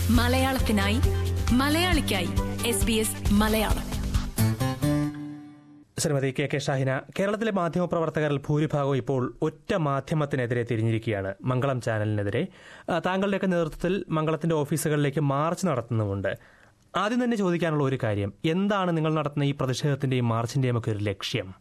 മലയാളത്തിനായി മലയാളിക്കായി S B S Malayalam Shrimati K K Shahina കേരളത്തിലെ മാധ്യമപ്രവർത്തകരിൽ ഭൂരിഭാഗവും ഇപ്പോൾ ഒറ്റ മാധ്യമത്തിനെതിരെ തിരിഞ്ഞിരിക്കുകയാണ് മംഗളം ചാനലിനെതിരെ ആ, താങ്കളുടെയൊക്കെ നേതൃത്വത്തിൽ മംഗളത്തിന്റെ ഓഫീസുകളിലേക്ക് മാർച്ച് നടത്തുന്നുമുണ്ട് ആദ്യം തന്നെ ചോദിക്കാനുള്ള ഒരു കാര്യം എന്താണ് നിങ്ങൾ നടത്തുന്ന ഈ പ്രതിഷേധത്തിന്റെയും മാർച്ചിന്റെയും ഒക്കെ ഒരു ലക്ഷ്യം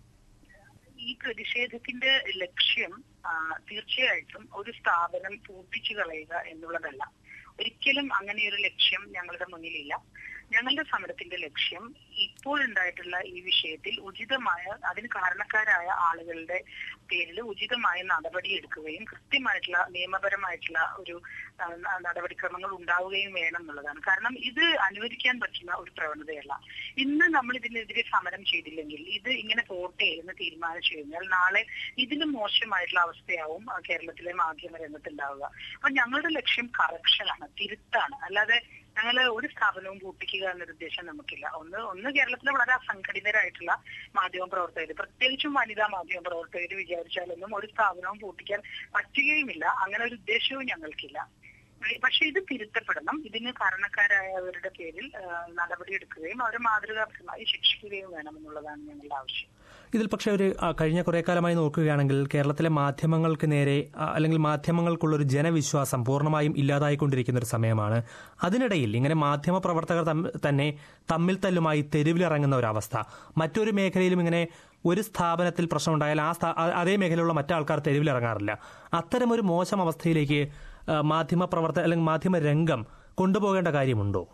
ഈ പ്രതിഷേധത്തിന്റെ ലക്ഷ്യം ആ, തീർച്ചയായിട്ടും ഒരു സ്ഥാപനം പൂട്ടിച്ചു കളയുക എന്നുള്ളതല്ല ഒരിക്കലും അങ്ങനെ ഒരു ലക്ഷ്യം ഞങ്ങളുടെ മുന്നിലില്ല ഞങ്ങളുടെ സമരത്തിന്റെ ലക്ഷ്യം ഇപ്പോഴുണ്ടായിട്ടുള്ള ഈ വിഷയത്തിൽ ഉചിതമായ അതിന് കാരണക്കാരായ ആളുകളുടെ പേരിൽ ഉചിതമായ നടപടി എടുക്കുകയും കൃത്യമായിട്ടുള്ള നിയമപരമായിട്ടുള്ള ഒരു ആ, ന- നടപടിക്രമങ്ങൾ ഉണ്ടാവുകയും വേണം എന്നുള്ളതാണ് കാരണം ഇത് അനുവദിക്കാൻ പറ്റുന്ന ഒരു പ്രവണതയല്ല ഇന്ന് നമ്മൾ ഇതിനെതിരെ സമരം ചെയ്തില്ലെങ്കിൽ ഇത് ഇങ്ങനെ പോട്ടെ എന്ന് തീരുമാനിച്ചു കഴിഞ്ഞാൽ നാളെ ഇതിലും മോശമായിട്ടുള്ള അവസ്ഥയാവും ആ, കേരളത്തിലെ മാധ്യമ രംഗത്ത് ഉണ്ടാവുക അപ്പൊ ഞങ്ങളുടെ ലക്ഷ്യം കറക്ഷനാണ് തിരുത്താണ് അല്ലാതെ ഞങ്ങൾ ഒരു സ്ഥാപനവും പൂട്ടിക്കുക എന്നൊരു ഉദ്ദേശം നമുക്കില്ല ഒന്ന് ഒന്ന് കേരളത്തിലെ വളരെ അസംഘടിതരായിട്ടുള്ള മാധ്യമ പ്രവർത്തകർ പ്രത്യേകിച്ചും വനിതാ മാധ്യമ പ്രവർത്തകർ വിചാരിച്ചാലൊന്നും ഒരു സ്ഥാപനവും പൂട്ടിക്കാൻ പറ്റുകയുമില്ല അങ്ങനെ ഒരു ഉദ്ദേശവും ഞങ്ങൾക്കില്ല പക്ഷെ ഇത് തിരുത്തപ്പെടണം ഇതിന് കാരണക്കാരായവരുടെ പേരിൽ ആ, നടപടിയെടുക്കുകയും അവരെ മാതൃകാപരമായി ശിക്ഷിക്കുകയും വേണമെന്നുള്ളതാണ് ഞങ്ങളുടെ ആവശ്യം ഇതിൽ പക്ഷേ ഒരു ആ, കഴിഞ്ഞ കുറെ കാലമായി നോക്കുകയാണെങ്കിൽ കേരളത്തിലെ മാധ്യമങ്ങൾക്ക് നേരെ ആ, അല്ലെങ്കിൽ മാധ്യമങ്ങൾക്കുള്ള ഒരു ജനവിശ്വാസം പൂർണ്ണമായും ഇല്ലാതായിക്കൊണ്ടിരിക്കുന്ന ഒരു സമയമാണ് അതിനിടയിൽ ഇങ്ങനെ മാധ്യമ പ്രവർത്തകർ തമ്മ- തന്നെ തമ്മിൽ തല്ലുമായി തെരുവിലിറങ്ങുന്ന ഒരു അവസ്ഥ മറ്റൊരു മേഖലയിലും ഇങ്ങനെ ഒരു സ്ഥാപനത്തിൽ പ്രശ്നമുണ്ടായാൽ ആ സ്ഥാ- ആ- അതേ മേഖലയിലുള്ള മറ്റാൾക്കാർ തെരുവിലിറങ്ങാറില്ല അത്തരമൊരു മോശം അവസ്ഥയിലേക്ക് ആ, മാധ്യമ പ്രവർത്തക അല്ലെങ്കിൽ മാധ്യമ രംഗം കൊണ്ടുപോകേണ്ട കാര്യമുണ്ടോ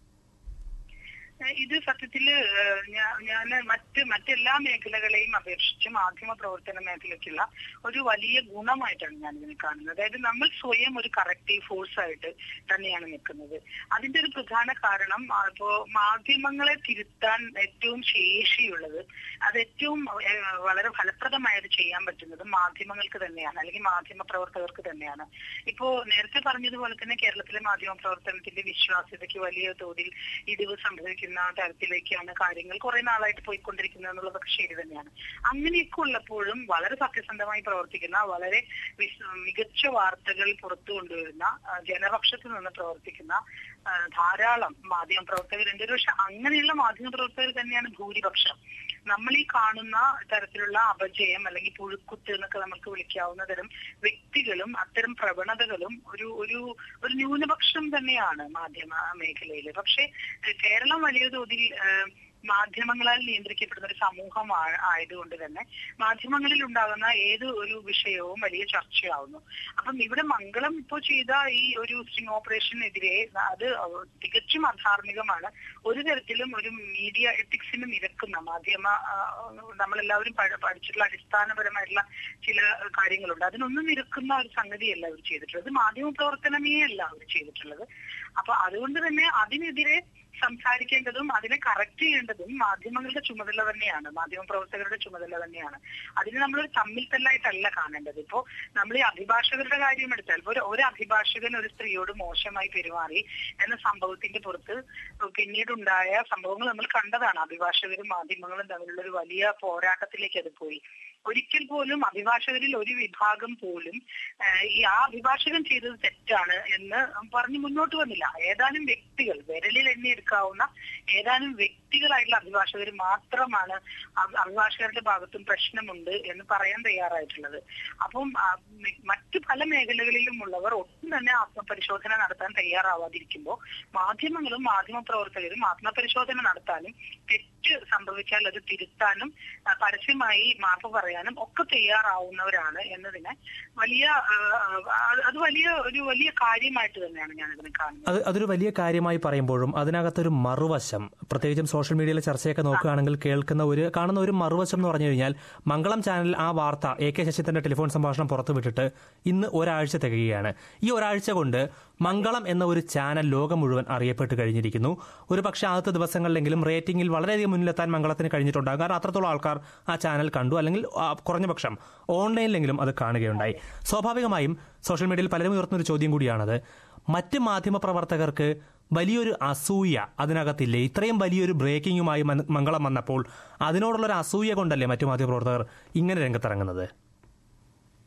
ഏഹ് ഇത് സത്യത്തില് ഏഹ് ഞാ- ഞാന് മറ്റ് മറ്റെല്ലാ മേഖലകളെയും അപേക്ഷിച്ച് മാധ്യമ പ്രവർത്തന മേഖലയ്ക്കുള്ള ഒരു വലിയ ഗുണമായിട്ടാണ് ഞാൻ ഇതിനെ കാണുന്നത് അതായത് നമ്മൾ സ്വയം ഒരു കറക്റ്റീവ് ഫോഴ്സ് ആയിട്ട് തന്നെയാണ് നിൽക്കുന്നത് അതിന്റെ ഒരു പ്രധാന കാരണം ആ, ഇപ്പോ മാധ്യമങ്ങളെ തിരുത്താൻ ഏറ്റവും ശേഷിയുള്ളത് അത് ഏറ്റവും ഏഹ് വളരെ ഫലപ്രദമായത് ചെയ്യാൻ പറ്റുന്നത് മാധ്യമങ്ങൾക്ക് തന്നെയാണ് അല്ലെങ്കിൽ മാധ്യമ പ്രവർത്തകർക്ക് തന്നെയാണ് ഇപ്പോ നേരത്തെ പറഞ്ഞതുപോലെ തന്നെ കേരളത്തിലെ മാധ്യമ പ്രവർത്തനത്തിന്റെ വിശ്വാസ്യതയ്ക്ക് വലിയ തോതിൽ ഇടിവ് സംഭവിക്കുന്ന തരത്തിലേക്കാണ് കാര്യങ്ങൾ കുറെ നാളായിട്ട് പോയിക്കൊണ്ടിരിക്കുന്നത് എന്നുള്ളതൊക്കെ ശരി തന്നെയാണ് അങ്ങനെയൊക്കെ ഉള്ളപ്പോഴും വളരെ സത്യസന്ധമായി പ്രവർത്തിക്കുന്ന വളരെ വിസ്- മികച്ച വാർത്തകൾ പുറത്തു കൊണ്ടുവരുന്ന ആ, ജനപക്ഷത്ത് നിന്ന് പ്രവർത്തിക്കുന്ന ആ, ധാരാളം മാധ്യമ പ്രവർത്തകരുണ്ട് പക്ഷെ അങ്ങനെയുള്ള മാധ്യമ പ്രവർത്തകർ തന്നെയാണ് ഭൂരിപക്ഷം നമ്മൾ ഈ കാണുന്ന തരത്തിലുള്ള അപജയം അല്ലെങ്കിൽ പുഴുക്കുത്ത് എന്നൊക്കെ നമുക്ക് വിളിക്കാവുന്ന തരം വ്യക്തികളും അത്തരം പ്രവണതകളും ഒരു ഒരു ഒരു ന്യൂനപക്ഷം തന്നെയാണ് മാധ്യമ മേഖലയിൽ പക്ഷെ ഏഹ് കേരളം വലിയ തോതിൽ ഏഹ് മാധ്യമങ്ങളാൽ നിയന്ത്രിക്കപ്പെടുന്ന ഒരു സമൂഹം ആ- ആയതുകൊണ്ട് തന്നെ മാധ്യമങ്ങളിൽ ഉണ്ടാകുന്ന ഏത് ഒരു വിഷയവും വലിയ ചർച്ചയാവുന്നു അപ്പം ഇവിടെ മംഗളം ഇപ്പോൾ ചെയ്ത ഈ ഒരു സ്ട്രിംഗ് ഓപ്പറേഷനെതിരെ അത് തികച്ചും അധാർമികമാണ് ഒരു തരത്തിലും ഒരു മീഡിയ എത്തിക്സിന് നിരക്കുന്ന മാധ്യമ ആ, നമ്മളെല്ലാവരും പഠ- പഠിച്ചിട്ടുള്ള അടിസ്ഥാനപരമായിട്ടുള്ള ചില കാര്യങ്ങളുണ്ട് അതിനൊന്നും നിരക്കുന്ന ഒരു സംഗതിയല്ല അവർ ചെയ്തിട്ടുള്ളത് മാധ്യമ പ്രവർത്തനമേ അല്ല അവർ ചെയ്തിട്ടുള്ളത് അപ്പൊ അതുകൊണ്ട് തന്നെ അതിനെതിരെ സംസാരിക്കേണ്ടതും അതിനെ കറക്റ്റ് ചെയ്യേണ്ടതും മാധ്യമങ്ങളുടെ ചുമതല തന്നെയാണ് മാധ്യമ പ്രവർത്തകരുടെ ചുമതല തന്നെയാണ് അതിന് നമ്മൾ തമ്മിൽ തല്ലായിട്ടല്ല കാണേണ്ടത് ഇപ്പോ നമ്മൾ ഈ അഭിഭാഷകരുടെ കാര്യം എടുത്താൽ ഇപ്പൊ ഒരു ഒരു അഭിഭാഷകൻ ഒരു സ്ത്രീയോട് മോശമായി പെരുമാറി എന്ന സംഭവത്തിന്റെ പുറത്ത് പിന്നീടുണ്ടായ സംഭവങ്ങൾ നമ്മൾ കണ്ടതാണ് അഭിഭാഷകരും മാധ്യമങ്ങളും തമ്മിലുള്ള ഒരു വലിയ പോരാട്ടത്തിലേക്ക് അത് പോയി ഒരിക്കൽ പോലും അഭിഭാഷകരിൽ ഒരു വിഭാഗം പോലും ആഹ് ഈ ആ അഭിഭാഷകൻ ചെയ്തത് തെറ്റാണ് എന്ന് പറഞ്ഞ് മുന്നോട്ട് വന്നില്ല ഏതാനും വ്യക്തികൾ വിരലിൽ എണ്ണിയെടുക്കാവുന്ന ഏതാനും വ്യക്തികളായിട്ടുള്ള അഭിഭാഷകർ മാത്രമാണ് അഭി- അഭിഭാഷകരുടെ ഭാഗത്തും പ്രശ്നമുണ്ട് എന്ന് പറയാൻ തയ്യാറായിട്ടുള്ളത് അപ്പം ആ, മി- മറ്റു പല മേഖലകളിലും ഉള്ളവർ ഒട്ടും തന്നെ ആത്മപരിശോധന നടത്താൻ തയ്യാറാവാതിരിക്കുമ്പോൾ മാധ്യമങ്ങളും മാധ്യമ പ്രവർത്തകരും ആത്മപരിശോധന നടത്താനും തെറ്റ് സംഭവിച്ചാൽ അത് തിരുത്താനും ആ, പരസ്യമായി മാപ്പ് പറയാനും ഒക്കെ തയ്യാറാവുന്നവരാണ് എന്നതിനെ വലിയ ആ, ആ, അത് വലിയ ഒരു വലിയ കാര്യമായിട്ട് തന്നെയാണ് ഞാൻ ഇതിനെ കാണുന്നത് അത് അതൊരു വലിയ കാര്യമായി പറയുമ്പോഴും അതിനകത്തൊരു മറുവശം പ്രത്യേകിച്ചും സോഷ്യൽ മീഡിയയിലെ ചർച്ചയൊക്കെ നോക്കുകയാണെങ്കിൽ കേൾക്കുന്ന ഒരു കാണുന്ന ഒരു മറുവശം എന്ന് പറഞ്ഞു കഴിഞ്ഞാൽ മംഗളം ചാനൽ ആ വാർത്ത എ കെ ശശിധരന്റെ ടെലിഫോൺ സംഭാഷണം പുറത്തുവിട്ടിട്ട് ഇന്ന് ഒരാഴ്ച തികയുകയാണ് ഈ ഒരാഴ്ച കൊണ്ട് മംഗളം എന്ന ഒരു ചാനൽ ലോകം മുഴുവൻ അറിയപ്പെട്ട് കഴിഞ്ഞിരിക്കുന്നു ഒരു പക്ഷേ ആദ്യത്തെ ദിവസങ്ങളിലെങ്കിലും റേറ്റിംഗിൽ വളരെയധികം മുന്നിലെത്താൻ മംഗളത്തിന് കഴിഞ്ഞിട്ടുണ്ടാകും കാരണം അത്രത്തോളം ആൾക്കാർ ആ ചാനൽ കണ്ടു അല്ലെങ്കിൽ ആ, കുറഞ്ഞ പക്ഷം ഓൺലൈനിലെങ്കിലും അത് കാണുകയുണ്ടായി സ്വാഭാവികമായും സോഷ്യൽ മീഡിയയിൽ പലരും ഉയർത്തുന്ന ഒരു ചോദ്യം കൂടിയാണത് മറ്റ് മാധ്യമ പ്രവർത്തകർക്ക് വലിയൊരു അസൂയ അതിനകത്തില്ലേ ഇത്രയും വലിയൊരു ബ്രേക്കിങ്ങുമായി മൻ- മംഗളം വന്നപ്പോൾ അതിനോടുള്ള ഒരു അസൂയ കൊണ്ടല്ലേ മറ്റു മാധ്യമ പ്രവർത്തകർ ഇങ്ങനെ രംഗത്തിറങ്ങുന്നത്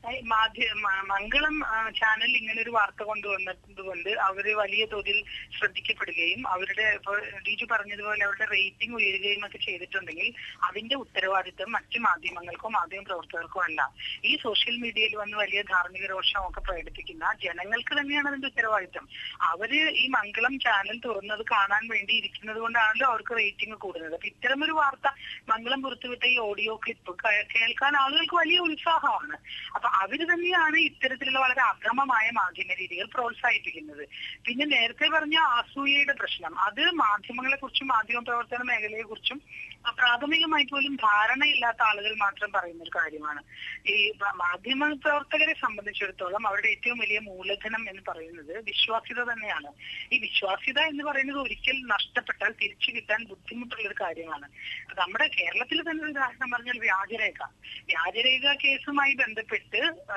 ഏ, മാധ്യ മ- മംഗളം ആ, ചാനൽ ഇങ്ങനെ ഒരു വാർത്ത കൊണ്ടുവന്നത് കൊണ്ട് അവര് വലിയ തോതിൽ ശ്രദ്ധിക്കപ്പെടുകയും അവരുടെ ഇപ്പൊ ഡിജു പറഞ്ഞതുപോലെ അവരുടെ റേറ്റിംഗ് ഉയരുകയും ഒക്കെ ചെയ്തിട്ടുണ്ടെങ്കിൽ അതിന്റെ ഉത്തരവാദിത്വം മറ്റു മാധ്യമങ്ങൾക്കോ മാധ്യമ പ്രവർത്തകർക്കോ അല്ല ഈ സോഷ്യൽ മീഡിയയിൽ വന്ന് വലിയ ധാർമ്മിക രോഷം ഒക്കെ പ്രകടിപ്പിക്കുന്ന ജനങ്ങൾക്ക് തന്നെയാണ് അതിന്റെ ഉത്തരവാദിത്വം അവര് ഈ മംഗളം ചാനൽ തുറന്നത് കാണാൻ വേണ്ടി ഇരിക്കുന്നത് കൊണ്ടാണല്ലോ അവർക്ക് റേറ്റിംഗ് കൂടുന്നത് അപ്പൊ ഇത്തരമൊരു വാർത്ത മംഗളം പുറത്തുവിട്ട ഈ ഓഡിയോ ക്ലിപ്പ് കേൾക്കാൻ ആളുകൾക്ക് വലിയ ഉത്സാഹമാണ് അപ്പൊ അവര് തന്നെയാണ് ഇത്തരത്തിലുള്ള വളരെ അക്രമമായ മാധ്യമ രീതികൾ പ്രോത്സാഹിപ്പിക്കുന്നത് പിന്നെ നേരത്തെ പറഞ്ഞ അസൂയയുടെ പ്രശ്നം അത് മാധ്യമങ്ങളെ കുറിച്ചും മാധ്യമ പ്രവർത്തന മേഖലയെ കുറിച്ചും പ്രാഥമികമായി പോലും ധാരണയില്ലാത്ത ആളുകൾ മാത്രം പറയുന്ന ഒരു കാര്യമാണ് ഈ പ- മാധ്യമ പ്രവർത്തകരെ സംബന്ധിച്ചിടത്തോളം അവരുടെ ഏറ്റവും വലിയ മൂലധനം എന്ന് പറയുന്നത് വിശ്വാസ്യത തന്നെയാണ് ഈ വിശ്വാസ്യത എന്ന് പറയുന്നത് ഒരിക്കൽ നഷ്ടപ്പെട്ടാൽ തിരിച്ചു കിട്ടാൻ ബുദ്ധിമുട്ടുള്ള ഒരു കാര്യമാണ് നമ്മുടെ കേരളത്തിൽ തന്നെ ഒരു ഉദാഹരണം പറഞ്ഞാൽ വ്യാജരേഖ വ്യാജരേഖ കേസുമായി ബന്ധപ്പെട്ട് ആ,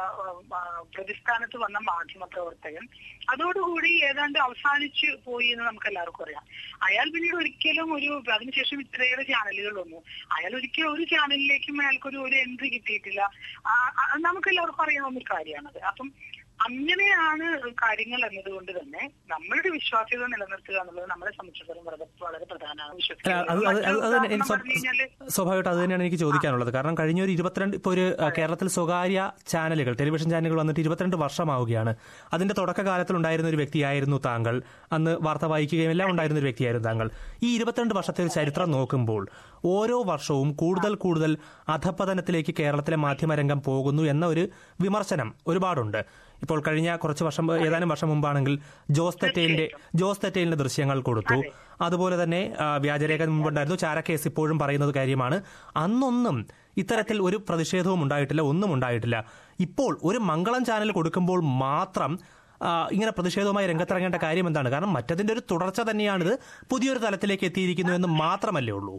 ആ, പ്രതിസ്ഥാനത്ത് വന്ന മാധ്യമ പ്രവർത്തകൻ അതോടുകൂടി ഏതാണ്ട് അവസാനിച്ചു പോയി എന്ന് നമുക്ക് എല്ലാവർക്കും അറിയാം അയാൾ പിന്നീട് ഒരിക്കലും ഒരു അതിനുശേഷം ഇത്രയേറെ ചാനലുകൾ വന്നു അയാൾ ഒരിക്കലും ഒരു ചാനലിലേക്കും അയാൾക്കൊരു ഒരു എൻട്രി കിട്ടിയിട്ടില്ല നമുക്ക് എല്ലാവർക്കും അറിയാവുന്ന ഒരു കാര്യമാണത് അപ്പം അങ്ങനെയാണ് കാര്യങ്ങൾ എന്നതുകൊണ്ട് തന്നെ നമ്മളുടെ വിശ്വാസ്യത നിലനിർത്തുക എന്നുള്ളത് നമ്മളെ സംബന്ധിച്ചിടത്തോളം വളരെ വളരെ പ്രധാനമാണ് അല്ല, അത് അത് അത് അത് തന്നെ എനിക്ക് വിശ്വസിക്കുന്നത് പറഞ്ഞു കഴിഞ്ഞാല് സ്വ- സ്വാഭാവികമായിട്ട് അത് തന്നെയാണ് എനിക്ക് ചോദിക്കാനുള്ളത് കാരണം കഴിഞ്ഞ ഒരു ഇരുപത്തിരണ്ട് ഇപ്പോൾ ഒരു ആ, കേരളത്തിൽ സ്വകാര്യ ചാനലുകൾ ടെലിവിഷൻ ചാനലുകൾ വന്നിട്ട് ഇരുപത്തിരണ്ട് വർഷമാവുകയാണ് അതിന്റെ തുടക്കകാലത്തിൽ ഉണ്ടായിരുന്ന ഒരു വ്യക്തിയായിരുന്നു താങ്കൾ അന്ന് വാർത്ത വായിക്കുകയും എല്ലാം ഉണ്ടായിരുന്ന ഒരു വ്യക്തിയായിരുന്നു താങ്കൾ ഈ ഇരുപത്തിരണ്ട് വർഷത്തെ ഒരു ചരിത്രം നോക്കുമ്പോൾ ഓരോ വർഷവും കൂടുതൽ കൂടുതൽ അധപ്പതനത്തിലേക്ക് കേരളത്തിലെ മാധ്യമരംഗം പോകുന്നു എന്ന ഒരു വിമർശനം ഒരുപാടുണ്ട് ഇപ്പോൾ കഴിഞ്ഞ കുറച്ച് വർഷം ഏതാനും വർഷം മുമ്പാണെങ്കിൽ ജോസ് തെറ്റേലിന്റെ ജോസ് തെറ്റേലിന്റെ ദൃശ്യങ്ങൾ കൊടുത്തു അതുപോലെ തന്നെ ആ, വ്യാജരേഖ മുമ്പുണ്ടായിരുന്നു ചാരക്കേസ് ഇപ്പോഴും പറയുന്നത് കാര്യമാണ് അന്നൊന്നും ഇത്തരത്തിൽ ഒരു പ്രതിഷേധവും ഉണ്ടായിട്ടില്ല ഒന്നും ഉണ്ടായിട്ടില്ല ഇപ്പോൾ ഒരു മംഗളം ചാനൽ കൊടുക്കുമ്പോൾ മാത്രം ആ, ഇങ്ങനെ പ്രതിഷേധവുമായി രംഗത്തിറങ്ങേണ്ട കാര്യം എന്താണ് കാരണം മറ്റതിന്റെ ഒരു തുടർച്ച തന്നെയാണിത് പുതിയൊരു തലത്തിലേക്ക് എത്തിയിരിക്കുന്നു എന്ന് മാത്രമല്ലേ ഉള്ളൂ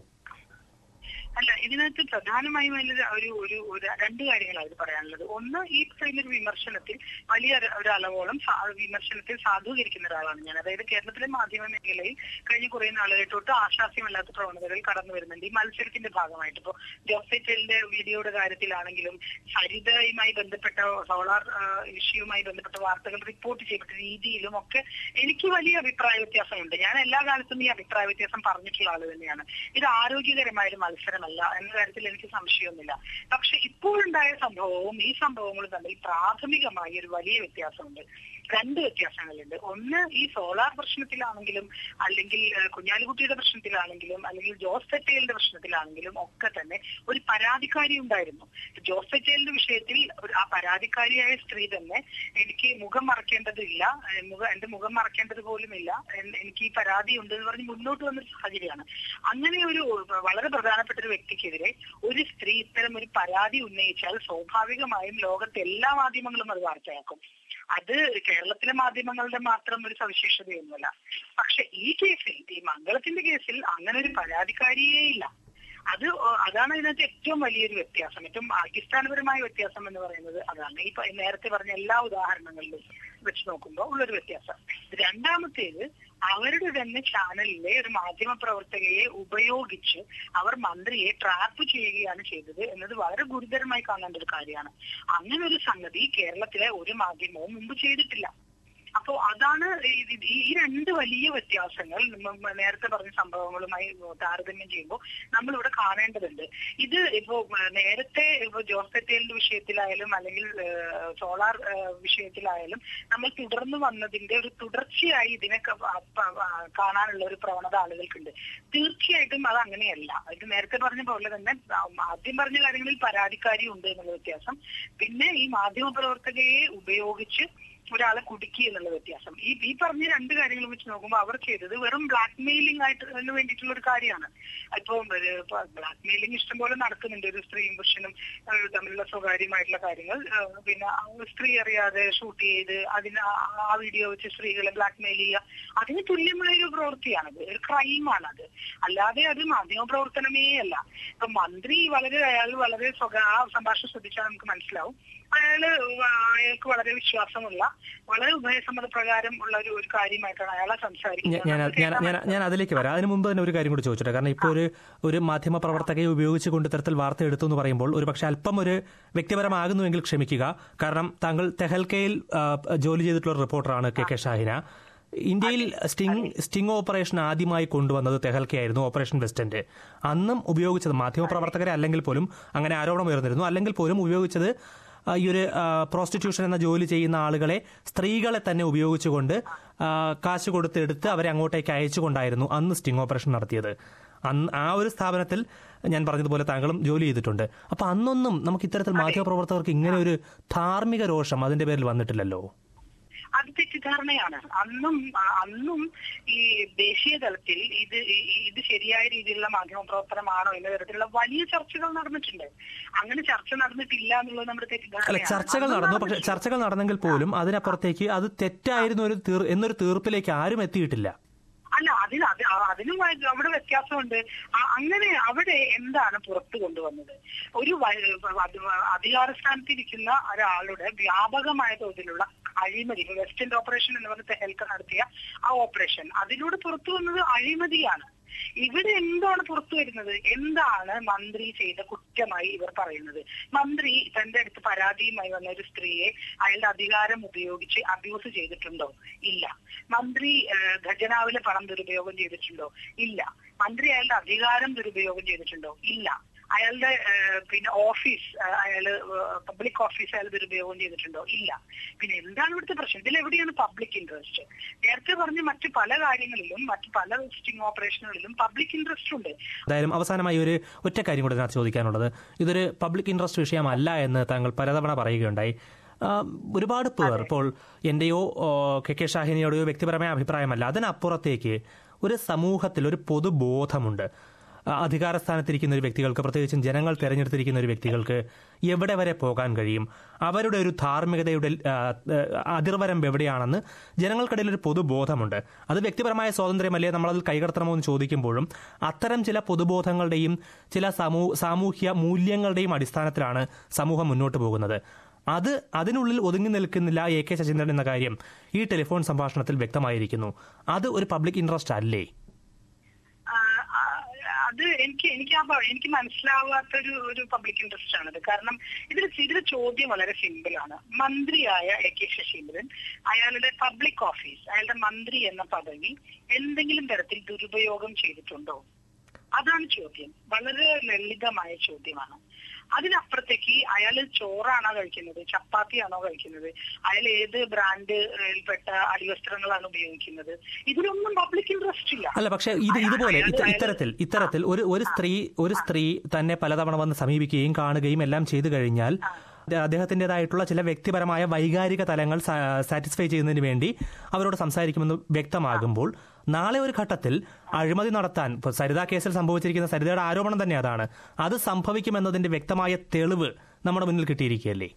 അല്ല ഇതിനകത്ത് പ്രധാനമായും അതിൽ ഒരു ഒരു ഒരു രണ്ട് കാര്യങ്ങളാണ് ഇത് പറയാനുള്ളത് ഒന്ന് ഈ പറയുന്ന ഒരു വിമർശനത്തിൽ വലിയ ഒരു- ഒരു അളവോളം സാ- വിമർശനത്തിൽ സാധൂകരിക്കുന്ന ഒരാളാണ് ഞാൻ അതായത് കേരളത്തിലെ മാധ്യമ മേഖലയിൽ കഴിഞ്ഞ കുറെ നാളുകൾ തൊട്ട് ആശാസ്യമല്ലാത്ത പ്രവണതകൾ കടന്നു വരുന്നുണ്ട് ഈ മത്സരത്തിന്റെ ഭാഗമായിട്ട് ഇപ്പോ ജോസൈറ്റലിന്റെ വീഡിയോയുടെ കാര്യത്തിലാണെങ്കിലും സരിതയുമായി ബന്ധപ്പെട്ട സോളാർ ഇഷ്യൂവുമായി ബന്ധപ്പെട്ട വാർത്തകൾ റിപ്പോർട്ട് ചെയ്യപ്പെട്ട രീതിയിലും ഒക്കെ എനിക്ക് വലിയ അഭിപ്രായ വ്യത്യാസമുണ്ട് ഞാൻ എല്ലാ കാലത്തും ഈ അഭിപ്രായ വ്യത്യാസം പറഞ്ഞിട്ടുള്ള ആള് തന്നെയാണ് ഇത് ആരോഗ്യകരമായ ഒരു മത്സരമല്ല എന്ന കാര്യത്തിൽ എനിക്ക് സംശയമൊന്നുമില്ല പക്ഷെ ഇപ്പോഴുണ്ടായ സംഭവവും ഈ സംഭവങ്ങളും തമ്മിൽ പ്രാഥമികമായി ഒരു വലിയ വ്യത്യാസമുണ്ട് രണ്ട് വ്യത്യാസങ്ങളുണ്ട് ഒന്ന് ഈ സോളാർ പ്രശ്നത്തിലാണെങ്കിലും അല്ലെങ്കിൽ ഏഹ്, കുഞ്ഞാലിക്കുട്ടിയുടെ പ്രശ്നത്തിലാണെങ്കിലും അല്ലെങ്കിൽ ജോസ് തെറ്റേലിന്റെ പ്രശ്നത്തിലാണെങ്കിലും ഒക്കെ തന്നെ ഒരു പരാതിക്കാരി ഉണ്ടായിരുന്നു ജോസ് തെറ്റേലിന്റെ വിഷയത്തിൽ ഒരു ആ പരാതിക്കാരിയായ സ്ത്രീ തന്നെ എനിക്ക് മുഖം മറക്കേണ്ടതില്ല ഏഹ്, മുഖം എന്റെ മുഖം മറക്കേണ്ടത് പോലുമില്ല എൻ- എനിക്ക് ഈ പരാതി ഉണ്ട് എന്ന് പറഞ്ഞ് മുന്നോട്ട് വന്നൊരു സാഹചര്യമാണ് അങ്ങനെ ഒരു വളരെ പ്രധാനപ്പെട്ട ഒരു വ്യക്തിക്കെതിരെ ഒരു സ്ത്രീ ഇത്തരം ഒരു പരാതി ഉന്നയിച്ചാൽ സ്വാഭാവികമായും ലോകത്തെ എല്ലാ മാധ്യമങ്ങളും അത് വാർത്തയാക്കും അത് കേരളത്തിലെ മാധ്യമങ്ങളുടെ മാത്രം ഒരു സവിശേഷതയൊന്നുമല്ല പക്ഷെ ഈ കേസിൽ ഈ മംഗളത്തിന്റെ കേസിൽ അങ്ങനെ ഒരു പരാതിക്കാരിയേ ഇല്ല അത് ഓ- അതാണ് ഇതിനകത്ത് ഏറ്റവും വലിയൊരു വ്യത്യാസം ഏറ്റവും അടിസ്ഥാനപരമായ വ്യത്യാസം എന്ന് പറയുന്നത് അതാണ് ഈ പ- നേരത്തെ പറഞ്ഞ എല്ലാ ഉദാഹരണങ്ങളിലും വെച്ച് നോക്കുമ്പോൾ ഉള്ളൊരു വ്യത്യാസം രണ്ടാമത്തേത് അവരുടെ തന്നെ ചാനലിലെ ഒരു മാധ്യമ പ്രവർത്തകയെ ഉപയോഗിച്ച് അവർ മന്ത്രിയെ ട്രാപ്പ് ചെയ്യുകയാണ് ചെയ്തത് എന്നത് വളരെ ഗുരുതരമായി കാണേണ്ട ഒരു കാര്യമാണ് അങ്ങനെ ഒരു സംഗതി കേരളത്തിലെ ഒരു മാധ്യമവും മുമ്പ് ചെയ്തിട്ടില്ല അപ്പോ അതാണ് ഈ- ഈ- ഈ രണ്ട് വലിയ വ്യത്യാസങ്ങൾ നമ്മ നേരത്തെ പറഞ്ഞ സംഭവങ്ങളുമായി താരതമ്യം ചെയ്യുമ്പോൾ നമ്മൾ ഇവിടെ കാണേണ്ടതുണ്ട് ഇത് ഇപ്പോ ഏഹ്, നേരത്തെ ഇപ്പോ ജോസ് തെറ്റേലിന്റെ വിഷയത്തിലായാലും അല്ലെങ്കിൽ ഏഹ്, സോളാർ ഏഹ്, വിഷയത്തിലായാലും നമ്മൾ തുടർന്ന് വന്നതിന്റെ ഒരു തുടർച്ചയായി ഇതിനെ ക- പ- പ- കാണാനുള്ള ഒരു പ്രവണത ആളുകൾക്കുണ്ട് തീർച്ചയായിട്ടും അത് അങ്ങനെയല്ല ഇത് നേരത്തെ പറഞ്ഞ പോലെ തന്നെ ആദ്യം പറഞ്ഞ കാര്യങ്ങളിൽ പരാതിക്കാരി ഉണ്ട് എന്നുള്ള വ്യത്യാസം പിന്നെ ഈ മാധ്യമ പ്രവർത്തകയെ ഉപയോഗിച്ച് ഒരാളെ കുടുക്കി എന്നുള്ള വ്യത്യാസം ഈ ഈ പറഞ്ഞ രണ്ട് കാര്യങ്ങൾ വെച്ച് നോക്കുമ്പോൾ അവർ ചെയ്തത് വെറും ബ്ലാക്ക് മെയിലിംഗ് ആയിട്ട് അതിന് വേണ്ടിയിട്ടുള്ള ഒരു കാര്യമാണ് ഇപ്പൊ ബ്ലാക്ക് മെയിലിംഗ് ഇഷ്ടംപോലെ നടക്കുന്നുണ്ട് ഒരു സ്ത്രീയും പുരുഷനും ഏഹ്, തമ്മിലുള്ള സ്വകാര്യമായിട്ടുള്ള കാര്യങ്ങൾ ഏഹ്, പിന്നെ ആ സ്ത്രീ അറിയാതെ ഷൂട്ട് ചെയ്ത് അതിന് ആ- ആ വീഡിയോ വെച്ച് സ്ത്രീകളെ ബ്ലാക്ക് മെയിൽ ചെയ്യുക അതിന് തുല്യമായ ഒരു പ്രവൃത്തിയാണത് ഒരു ക്രൈമാണത് അല്ലാതെ അത് മാധ്യമ പ്രവർത്തനമേ അല്ല ഇപ്പൊ മന്ത്രി വളരെ അയാൾ വളരെ സ്വകാ ആ സംഭാഷണം ശ്രദ്ധിച്ചാൽ നമുക്ക് മനസ്സിലാവും അയാള് വ- അയാൾക്ക് വളരെ വിശ്വാസമുള്ള വളരെ ഉഭയസമ്മത പ്രകാരം ഉള്ള ഒരു ഒരു കാര്യമായിട്ടാണ് അയാളെ ഞാൻ സംസാരിക്കുന്നത് ഞാൻ നമുക്ക് ഞാൻ ഞാൻ ഞാൻ അതിലേക്ക് വരാം അതിന് മുമ്പ് തന്നെ ഒരു കാര്യം കൂടി ചോദിച്ചോട്ടെ കാരണം ഇപ്പോൾ ഒരു ഒരു മാധ്യമ പ്രവർത്തകയെ ഉപയോഗിച്ചുകൊണ്ട് ഇത്തരത്തിൽ വാർത്ത എടുത്തു എന്ന് പറയുമ്പോൾ ഒരു പക്ഷേ അല്പം ഒരു വ്യക്തിപരമാകുന്നുവെങ്കിൽ ക്ഷമിക്കുക കാരണം താങ്കൾ തെഹൽക്കയിൽ ആ, ജോലി ചെയ്തിട്ടുള്ള ഒരു റിപ്പോർട്ടറാണ് കെ കെ ഷാഹിന ഇന്ത്യയിൽ സ്റ്റിംഗ് സ്റ്റിംഗ് ഓപ്പറേഷൻ ആദ്യമായി കൊണ്ടുവന്നത് തെഹൽക്കയായിരുന്നു ഓപ്പറേഷൻ വെസ്റ്റന്റ് അന്നും ഉപയോഗിച്ചത് മാധ്യമപ്രവർത്തകരെ അല്ലെങ്കിൽ പോലും അങ്ങനെ ആരോപണം ഉയർന്നിരുന്നു അല്ലെങ്കിൽ പോലും ഉപയോഗിച്ചത് ആ, ഈ ഒരു പ്രോസ്റ്റിറ്റ്യൂഷൻ എന്ന ജോലി ചെയ്യുന്ന ആളുകളെ സ്ത്രീകളെ തന്നെ ഉപയോഗിച്ചുകൊണ്ട് ആ, കാശ് കൊടുത്തെടുത്ത് അവരെ അങ്ങോട്ടേക്ക് അയച്ചുകൊണ്ടായിരുന്നു അന്ന് സ്റ്റിംഗ് ഓപ്പറേഷൻ നടത്തിയത് അന്ന് ആ ഒരു സ്ഥാപനത്തിൽ ഞാൻ പറഞ്ഞതുപോലെ താങ്കളും ജോലി ചെയ്തിട്ടുണ്ട് അപ്പൊ അന്നൊന്നും നമുക്ക് ഇത്തരത്തിൽ മാധ്യമപ്രവർത്തകർക്ക് ഇങ്ങനെ ഒരു ധാർമ്മിക രോഷം അതിന്റെ പേരിൽ വന്നിട്ടില്ലല്ലോ അത് തെറ്റിദ്ധാരണയാണ് അന്നും ആ- അന്നും ഈ ദേശീയ തലത്തിൽ ഇത് ഈ- ഈ- ഇത് ശരിയായ രീതിയിലുള്ള മാധ്യമ പ്രവർത്തനമാണോ എന്ന തരത്തിലുള്ള വലിയ ചർച്ചകൾ നടന്നിട്ടുണ്ട് അങ്ങനെ ചർച്ച നടന്നിട്ടില്ല എന്നുള്ളത് നമ്മുടെ അല്ല തെറ്റിദ്ധാരണയാണ് ചർച്ചകൾ അന്നും നടന്നു പക്ഷെ നടന്നിട്ടില്ല. ചർച്ചകൾ നടന്നെങ്കിൽ പോലും അതിനപ്പുറത്തേക്ക് അത് തെറ്റായിരുന്നു ഒരു തീർ എന്നൊരു തീർപ്പിലേക്ക് ആരും എത്തിയിട്ടില്ല അല്ല അതിന് അത് ആ- അതിനും വ- അവിടെ വ്യത്യാസമുണ്ട് ആ- അങ്ങനെ അവിടെ എന്താണ് പുറത്തു കൊണ്ടുവന്നത് ഒരു വ- അത് അധികാര സ്ഥാനത്തിരിക്കുന്ന ഒരാളുടെ വ്യാപകമായ തോതിലുള്ള അഴിമതി വെസ്റ്റേൺ ഓപ്പറേഷൻ എന്ന് പറഞ്ഞ തെഹൽക്ക നടത്തിയ ആ ഓപ്പറേഷൻ അതിലൂടെ പുറത്തു വന്നത് അഴിമതിയാണ് ഇവിടെ എന്താണ് പുറത്തു വരുന്നത് എന്താണ് മന്ത്രി ചെയ്ത കുറ്റമായി ഇവർ പറയുന്നത് മന്ത്രി തന്റെ അടുത്ത് പരാതിയുമായി വന്ന ഒരു സ്ത്രീയെ അയാളുടെ അധികാരം ഉപയോഗിച്ച് അബ്യൂസ് ചെയ്തിട്ടുണ്ടോ ഇല്ല മന്ത്രി ഏഹ്, ഖജനാവിലെ പണം ദുരുപയോഗം ചെയ്തിട്ടുണ്ടോ ഇല്ല മന്ത്രി അയാളുടെ അധികാരം ദുരുപയോഗം ചെയ്തിട്ടുണ്ടോ ഇല്ല അയാളുടെ ഏഹ്, പിന്നെ ഓഫീസ് ഏഹ്, അയാള് പബ്ലിക് ഓഫീസ് അയാൾ ദുരുപയോഗം ചെയ്തിട്ടുണ്ടോ ഇല്ല പിന്നെ എന്താണ് ഇവിടുത്തെ പ്രശ്നം ഇതിൽ എവിടെയാണ് പബ്ലിക് ഇൻട്രസ്റ്റ് നേരത്തെ പറഞ്ഞ മറ്റു പല കാര്യങ്ങളിലും മറ്റു പല സ്റ്റിംഗ് ഓപ്പറേഷനുകളിലും പബ്ലിക് ഇൻട്രസ്റ്റ് ഉണ്ട് എന്തായാലും അവസാനമായി ഒരു ഒറ്റ കാര്യം കൂടെ ഇതിനകത്ത് ചോദിക്കാനുള്ളത് ഇതൊരു പബ്ലിക് ഇൻട്രസ്റ്റ് വിഷയമല്ല എന്ന് താങ്കൾ പലതവണ പറയുകയുണ്ടായി ആ, ഒരുപാട് പേർ ഇപ്പോൾ എന്റെയോ ഓ, കെ കെ ഷാഹിനിയോടെയോ വ്യക്തിപരമായ അഭിപ്രായമല്ല അതിനപ്പുറത്തേക്ക് ഒരു സമൂഹത്തിൽ ഒരു പൊതുബോധമുണ്ട് ആ, അധികാരസ്ഥാനത്തിരിക്കുന്ന ഒരു വ്യക്തികൾക്ക് പ്രത്യേകിച്ചും ജനങ്ങൾ തെരഞ്ഞെടുത്തിരിക്കുന്ന ഒരു വ്യക്തികൾക്ക് എവിടെ വരെ പോകാൻ കഴിയും അവരുടെ ഒരു ധാർമ്മികതയുടെ ആ, ആ, അതിർവരമ്പ് എവിടെയാണെന്ന് ജനങ്ങൾക്കിടയിൽ ഒരു പൊതുബോധമുണ്ട് അത് വ്യക്തിപരമായ സ്വാതന്ത്ര്യമല്ലേ നമ്മളതിൽ കൈകടത്തണമോ എന്ന് ചോദിക്കുമ്പോഴും അത്തരം ചില പൊതുബോധങ്ങളുടെയും ചില സമൂ സാമൂഹ്യ മൂല്യങ്ങളുടെയും അടിസ്ഥാനത്തിലാണ് സമൂഹം മുന്നോട്ട് പോകുന്നത് അത് അതിനുള്ളിൽ ഒതുങ്ങി നിൽക്കുന്നില്ല എ കെ ശശീന്ദ്രൻ എന്ന കാര്യം ഈ ടെലിഫോൺ സംഭാഷണത്തിൽ വ്യക്തമായിരിക്കുന്നു അത് ഒരു പബ്ലിക് ഇൻട്രസ്റ്റ് അല്ലേ ആ, ആ, അത് എനിക്ക് എനിക്ക് ആ പ- എനിക്ക് മനസ്സിലാവാത്തൊരു ഒരു പബ്ലിക് ഇൻട്രസ്റ്റ് ആണത് കാരണം ഇതിൽ ഇതിലെ ചോദ്യം വളരെ സിമ്പിൾ ആണ് മന്ത്രിയായ എ കെ ശശീന്ദ്രൻ അയാളുടെ പബ്ലിക് ഓഫീസ് അയാളുടെ മന്ത്രി എന്ന പദവി എന്തെങ്കിലും തരത്തിൽ ദുരുപയോഗം ചെയ്തിട്ടുണ്ടോ അതാണ് ചോദ്യം വളരെ ലളിതമായ ചോദ്യമാണ് അതിനപ്പുറത്തേക്ക് അയാൾ ചോറാണോ കഴിക്കുന്നത് ചപ്പാത്തിയാണോ കഴിക്കുന്നത് അയാൾ ഏത് ബ്രാൻഡിൽപ്പെട്ട അടിവസ്ത്രങ്ങളാണ് ഉപയോഗിക്കുന്നത് ഇതിലൊന്നും പബ്ലിക് ഇൻട്രസ്റ്റ് ഇല്ല അല്ല പക്ഷെ ഇത് ഇതുപോലെ ഇത്ത- അയാള് ഇത്തരത്തിൽ ഇത്തരത്തിൽ ഒരു ഒരു സ്ത്രീ ഒരു സ്ത്രീ തന്നെ പലതവണ വന്ന് സമീപിക്കുകയും കാണുകയും എല്ലാം ചെയ്തു കഴിഞ്ഞാൽ അദ്ദേഹത്തിൻ്റെതായിട്ടുള്ള ചില വ്യക്തിപരമായ വൈകാരിക തലങ്ങൾ സാറ്റിസ്ഫൈ ചെയ്യുന്നതിന് വേണ്ടി അവരോട് സംസാരിക്കുമെന്ന് വ്യക്തമാകുമ്പോൾ നാളെ ഒരു ഘട്ടത്തിൽ അഴിമതി നടത്താൻ ഇപ്പോൾ സരിത കേസിൽ സംഭവിച്ചിരിക്കുന്ന സരിതയുടെ ആരോപണം തന്നെ അതാണ് അത് സംഭവിക്കുമെന്നതിന്റെ വ്യക്തമായ തെളിവ് നമ്മുടെ മുന്നിൽ കിട്ടിയിരിക്കുകയല്ലേ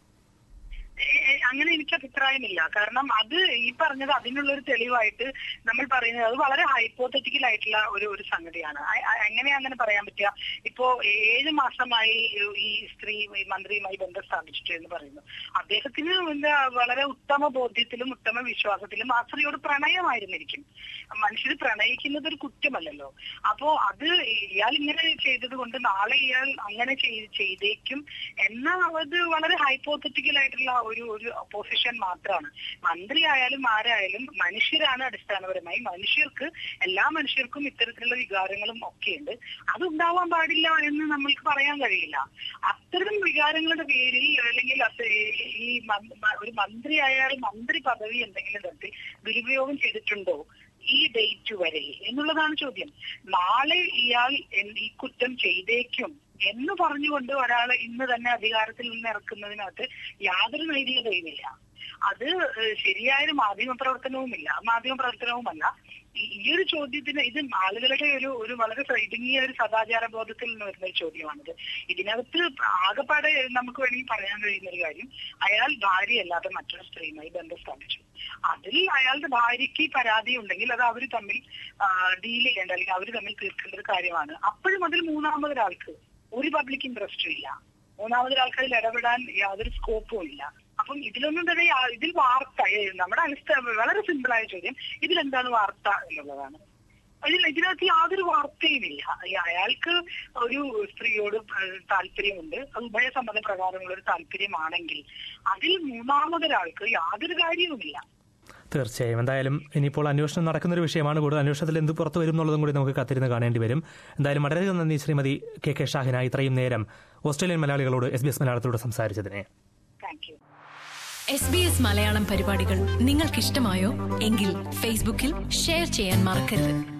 ഏ, അങ്ങനെ എനിക്ക് അഭിപ്രായമില്ല കാരണം അത് ഈ പറഞ്ഞത് അതിനുള്ള ഒരു തെളിവായിട്ട് നമ്മൾ പറയുന്നത് അത് വളരെ ഹൈപ്പോത്തറ്റിക്കൽ ആയിട്ടുള്ള ഒരു ഒരു സംഗതിയാണ് അ- അ- എങ്ങനെയാ അങ്ങനെ പറയാൻ പറ്റുക ഇപ്പോ ഏഴ് മാസമായി ഈ സ്ത്രീ ഈ മന്ത്രിയുമായി ബന്ധം സ്ഥാപിച്ചിട്ട് എന്ന് പറയുന്നു അദ്ദേഹത്തിന് എന്താ വളരെ ഉത്തമ ബോധ്യത്തിലും ഉത്തമ വിശ്വാസത്തിലും ആ സ്ത്രീയോട് പ്രണയമായിരുന്നിരിക്കും മനുഷ്യർ പ്രണയിക്കുന്നത് ഒരു കുറ്റമല്ലല്ലോ അപ്പോ അത് ഇയാൾ ഇങ്ങനെ ചെയ്തത് കൊണ്ട് നാളെ ഇയാൾ അങ്ങനെ ചെയ്- ചെയ്തേക്കും എന്ന അത് വളരെ ഹൈപ്പോത്തറ്റിക്കൽ ആയിട്ടുള്ള ഒരു ഒരു പൊസിഷൻ മാത്രമാണ് മന്ത്രി ആയാലും ആരായാലും മനുഷ്യരാണ് അടിസ്ഥാനപരമായി മനുഷ്യർക്ക് എല്ലാ മനുഷ്യർക്കും ഇത്തരത്തിലുള്ള വികാരങ്ങളും ഒക്കെയുണ്ട് അത് ഉണ്ടാവാൻ പാടില്ല എന്ന് നമ്മൾക്ക് പറയാൻ കഴിയില്ല അത്തരം വികാരങ്ങളുടെ പേരിൽ അല്ലെങ്കിൽ അത് ഈ മ- മ- ഒരു മന്ത്രി ആയാൽ മന്ത്രി പദവി എന്തെങ്കിലും തരത്തിൽ ദുരുപയോഗം ചെയ്തിട്ടുണ്ടോ ഈ ഡേറ്റ് വരെ എന്നുള്ളതാണ് ചോദ്യം നാളെ ഇയാൾ എൻ- ഈ കുറ്റം ചെയ്തേക്കും എന്ന് പറഞ്ഞുകൊണ്ട് ഒരാളെ ഇന്ന് തന്നെ അധികാരത്തിൽ നിന്ന് ഇറക്കുന്നതിനകത്ത് യാതൊരു നൈതികതയുമില്ല അത് ഏഹ്, ശരിയായൊരു മാധ്യമ പ്രവർത്തനവുമില്ല മാധ്യമ പ്രവർത്തനവുമല്ല ഈ- ഈ ഒരു ചോദ്യത്തിന് ഇത് ആളുകളുടെ ഒരു ഒരു വളരെ ഇടുങ്ങിയ ഒരു സദാചാര ബോധത്തിൽ നിന്ന് വരുന്ന ഒരു ചോദ്യമാണിത് ഇതിനകത്ത് ആകെപ്പാടെ നമുക്ക് വേണമെങ്കിൽ പറയാൻ കഴിയുന്ന ഒരു കാര്യം അയാൾ ഭാര്യയല്ലാതെ മറ്റൊരു സ്ത്രീയുമായി ബന്ധം സ്ഥാപിച്ചു അതിൽ അയാളുടെ ഭാര്യയ്ക്ക് പരാതി ഉണ്ടെങ്കിൽ അത് അവർ തമ്മിൽ ഡീൽ ചെയ്യേണ്ട അല്ലെങ്കിൽ അവർ തമ്മിൽ തീർക്കേണ്ട ഒരു കാര്യമാണ് അപ്പോഴും അതിൽ മൂന്നാമതൊരാൾക്ക് ഒരു പബ്ലിക് ഇൻട്രസ്റ്റും ഇല്ല മൂന്നാമതൊരാൾക്ക് അതിൽ ഇടപെടാൻ യാതൊരു സ്കോപ്പും ഇല്ല അപ്പം ഇതിലൊന്നും തന്നെ യാ- ഇതിൽ വാർത്ത ഏ, നമ്മുടെ അനിഷ്ട വളരെ സിമ്പിളായ ചോദ്യം ഇതിലെന്താണ് വാർത്ത എന്നുള്ളതാണ് അതിൽ ഇതിനകത്ത് യാതൊരു വാർത്തയുമില്ല ഈ അയാൾക്ക് ഒരു സ്ത്രീയോട് ഏഹ് താല്പര്യമുണ്ട് അത് ഉഭയസമ്മത പ്രകാരമുള്ള ഒരു താല്പര്യമാണെങ്കിൽ അതിൽ മൂന്നാമതൊരാൾക്ക് യാതൊരു കാര്യവുമില്ല തീർച്ചയായും എന്തായാലും ഇനിയിപ്പോൾ അന്വേഷണം നടക്കുന്ന ഒരു വിഷയമാണ് കൂടുതൽ അന്വേഷണത്തിൽ എന്ത് പുറത്തു വരും എന്നുള്ളതും കൂടി നമുക്ക് കത്തിരുന്ന് കാണേണ്ടി വരും എന്തായാലും വളരെയധികം നന്ദി ശ്രീമതി കെ കെ ഷാഹിന ഇത്രയും നേരം ഓസ്ട്രേലിയൻ മലയാളികളോട് എസ് ബി എസ് മലയാളത്തിലൂടെ സംസാരിച്ചതിനെ thank you S B S Malayalam പരിപാടികൾ നിങ്ങൾക്കിഷ്ടമായോ എങ്കിൽ ഫേസ്ബുക്കിൽ ഷെയർ ചെയ്യാൻ മറക്കരുത്